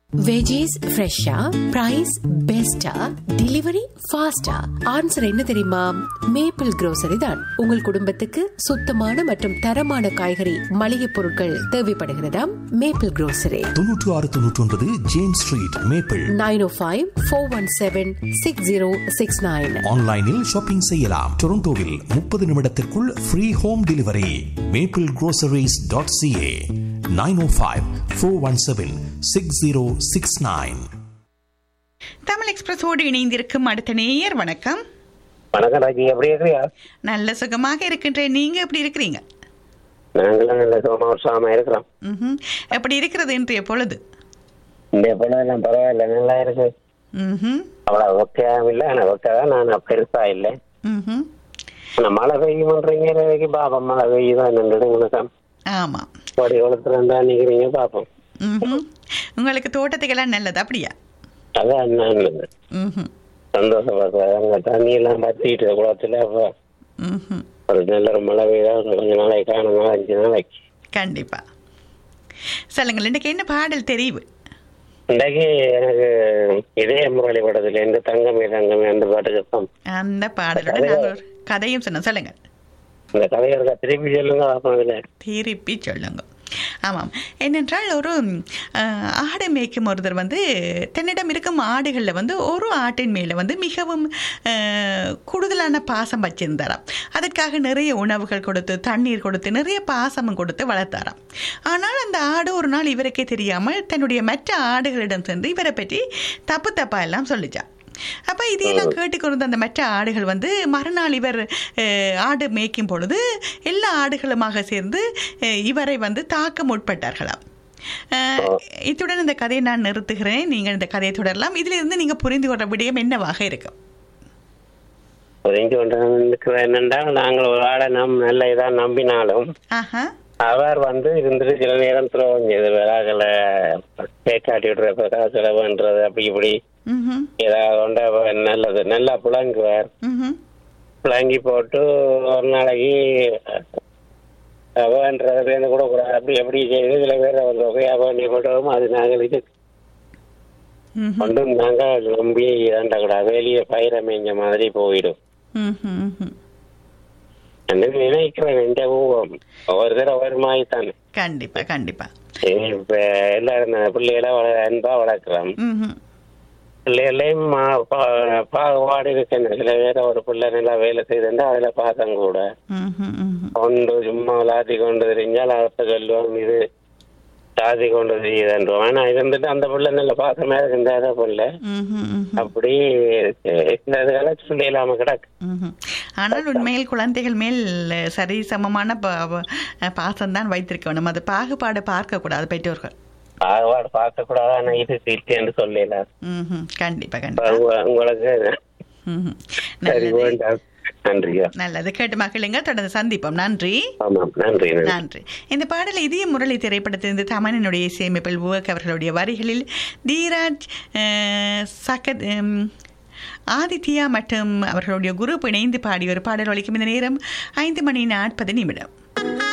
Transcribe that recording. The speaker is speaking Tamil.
வெஜிஸ் ஃப்ரெஷ்ஷா பிரைஸ் பெஸ்டா டெலிவரி ஃபாஸ்டா ஆன்சர் என்ன தெரியுமா மேப்பிள் grocery தான் உங்கள் குடும்பத்துக்கு சுத்தமான மற்றும் தரமான காய்கறி மளிகை பொருட்கள் தேவைப்படுகிறதா மேப்பிள் grocery தொன்னூற்று ஆறு தொன்னூற்றி ஒன்பது James Street Maple nine O five four one seven six zero six nine ஆன்லைனில் ஷாப்பிங் செய்யலாம் டொரண்டோவில் முப்பது நிமிடத்திற்குள் free home delivery Maple groceries.ca dot CA nine O five four one seven six zero six nine Tamil எக்ஸ்பிரஸோடு இணைந்திருக்கும் அடுத்த நேயர் வணக்கம் வணக்கம் ராஜி எப்படி இருக்கிறியா நல்ல சுகமாக இருக்கின்றேன் நீங்க எப்படி இருக்கிறீங்க நாங்களும் நல்ல சுகமா உற்சாகமா இருக்கிறோம் ம்ஹும். எப்படி இருக்கிறது இன்றைய பொழுது இந்த படம் எல்லாம் பரவாயில்ல நல்லா இருக்கு ம்ஹும். அவ்வளவு ஒக்கையாவும் இல்லை ஆனா ஒக்கை தான் நான் பெருசா இல்லை ம்ஹும். ஆனா மழை பெய்யுமன்றீங்க இன்றைக்கு பாப்போம் மழை பெய்யுதான் நின்றுடுங்க ஆமா கோடி குளத்துல இருந்தா நிக்கிறீங்க பாப்போம் ம்ஹும். உங்களுக்கு தோட்டத்துக்கெல்லாம் நல்லது அப்படியா அதான் நான் ம்ஹும். சந்தோஷப்படுறேன் அங்க தண்ணி எல்லாம் பத்திட்டு குளத்துல அப்ப ம்ஹும். ஒரு நல்ல ஒரு மழை பெய்தா கொஞ்ச நாளைக்கு காணும் அஞ்சு நாளைக்கு கண்டிப்பா சொல்லுங்கள் இன்னைக்கு என்ன பாடல் தெரிவு இன்றைக்கு எனக்கு இதே முரளி படத்துல இந்த தங்கமே தங்கமே அந்த பாட்டுக்கு தான் அந்த பாடலோட நாங்கள் ஒரு கதையும் சொன்னோம் சொல்லுங்க இந்த கதையை இருக்கா திருப்பி சொல்லுங்க பாப்போம் இதுல திருப்பி சொல்லுங்க ஆமாம் என்னென்றால் ஒரு அஹ், ஆடு மேய்க்கும் ஒருத்தர் வந்து தன்னிடம் இருக்கும் ஆடுகளில் வந்து ஒரு ஆட்டின் மேலே வந்து மிகவும் அஹ், கூடுதலான பாசம் வச்சிருந்தாராம் அதற்காக நிறைய உணவுகள் கொடுத்து தண்ணீர் கொடுத்து நிறைய பாசமும் கொடுத்து வளர்த்தாராம் ஆனால் அந்த ஆடு ஒரு நாள் இவருக்கே தெரியாமல் தன்னுடைய மற்ற ஆடுகளிடம் சென்று இவரை பற்றி தப்பு தப்பா எல்லாம் சொல்லிச்சான் அப்போ இதையெல்லாம் கேட்டுக்கொண்டு அந்த மற்ற ஆடுகள் வந்து மறுநாள் இவர் அஹ், ஆடு மேய்க்கும் பொழுது எல்லா ஆடுகளுமாக சேர்ந்து அஹ், இவரை வந்து தாக்க முற்பட்டார்களாம் அஹ், இத்துடன் இந்த கதையை நான் நிறுத்துகிறேன் நீங்கள் இந்த கதையை தொடரலாம் இதிலிருந்து நீங்கள் புரிந்து கொள்ள விடயம் என்னவாக இருக்கும் புரிஞ்சு கொண்டு இருக்கிற என்னென்றால் நாங்கள் ஒரு ஆளை நம் நல்ல இதா நம்பினாலும் ஆஹா அவர் வந்து இருந்துட்டு சில நேரம் துரோகம் செய்து விழாக்களை பேக்காட்டி விடுற செலவுன்றது அப்படி இப்படி ம் ஏதாவது கொண்டு அவர் நல்லது நல்லா புழங்குவார் ம் புழங்கி போட்டு ஒரு நாளைக்கு அவன்றதுலேருந்து கூட கூடாது அப்படி எப்படி செய்து சில பேர் அவர் தொகையாக பண்ணி போட்டோம் அது நாங்கள் இது ம் கொண்டும் நாங்கள் நம்பி இதாண்ட கூடாது வெளியே பயிர மேய்ஞ்ச மாதிரி போயிடும் ம் ம் என்று நினைக்கிறேன் எந்த ஊகம் ஒவ்வொரு தடவை ஒவ்வொரு மாதிரி தானே கண்டிப்பா கண்டிப்பா இப்ப எல்லாரும் இந்த பிள்ளைகளை வள அன்பா வளர்க்கிறோம் ம் பிள்ளைகளையும் மா- பா- பாகுபாடு இருக்கு சில பேர் ஒரு பிள்ளை நல்லா வேலை செய்திருந்தா அதுல பாசம் கூட ம் ம் கொண்டு சும்மா விளாத்தி கொண்டு தெரிஞ்சால் அடுத்த சொல்லுவோம் இது சாதி கொண்டு தெரியுதுன்றோம் ஆனா இருந்துட்டு அந்த பிள்ளை நல்ல பாசமா இருக்கு இந்த பிள்ளை ம் ம் அப்படி இந்த இதுகளை சொல்லி இல்லாம கிடக்கு ம்ஹும். ஆனால் உண்மையில் குழந்தைகள் மேல் சரி சமமான பாசம்தான் வைத்திருக்க வேண்டும் அது பாகுபாடு பார்க்க கூடாது பெற்றோர்கள் பாகுபாடு பார்க்க கூடாது ஆனா இது இல்லைன்னு சொல்லல ம்ஹும். கண்டிப்பா இப்ப கண்டிப்பா உங்க- உங்களுக்கு ம்ஹும். சரி நல்லது வேண்டாம் நன்றியா நல்லது கேட்டு மகிழுங்க தொடர்ந்து சந்திப்போம் நன்றி ஆமாம் நன்றி நன்றி நன்றி இந்த பாடல் இதய முரளி திரைப்படத்திலிருந்து தமனனுடைய இசையமைப்பில் உவக் அவர்களுடைய வரிகளில் தீராஜ் அஹ், சகத் உம், ஆதித்யா மற்றும் அவர்களுடைய குரூப் இணைந்து பாடிய ஒரு பாடல் ஒலிக்கும் இந்த நேரம் ஐந்து மணி நாற்பது நிமிடம்